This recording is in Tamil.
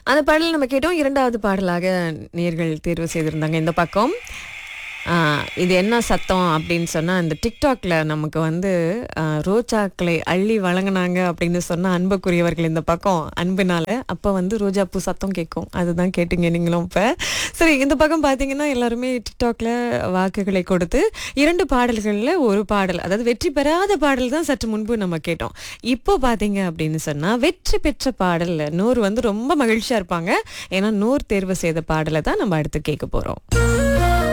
அந்த பாடல் நம்ம கேட்டோம் இரண்டாவது பாடலாக நேர்கள் தேர்வு செய்திருந்தாங்க இந்த பக்கம் ஆ, இது என்ன சத்தம் அப்படின்னு சொன்னால் இந்த டிக்டாக்ல நமக்கு வந்து ஆ, ரோஜாக்களை அள்ளி வழங்கினாங்க அப்படின்னு சொன்னால் அன்புக்குரியவர்கள் இந்த பக்கம் அன்பினால அப்போ வந்து ரோஜா பூ சத்தம் கேட்கும் அதுதான் கேட்டீங்க நீங்களும் இப்போ சரி இந்த பக்கம் பார்த்தீங்கன்னா எல்லாருமே டிக்டாக்ல வாக்குகளை கொடுத்து இரண்டு பாடல்களில் ஒரு பாடல் அதாவது வெற்றி பெறாத பாடல் தான் சற்று முன்பு நம்ம கேட்டோம் இப்போ பார்த்தீங்க அப்படின்னு சொன்னால் வெற்றி பெற்ற பாடல் நூறு வந்து ரொம்ப மகிழ்ச்சியாக இருப்பாங்க ஏன்னா நூறு தேர்வு செய்த பாடலை தான் நம்ம அடுத்து கேட்க போகிறோம்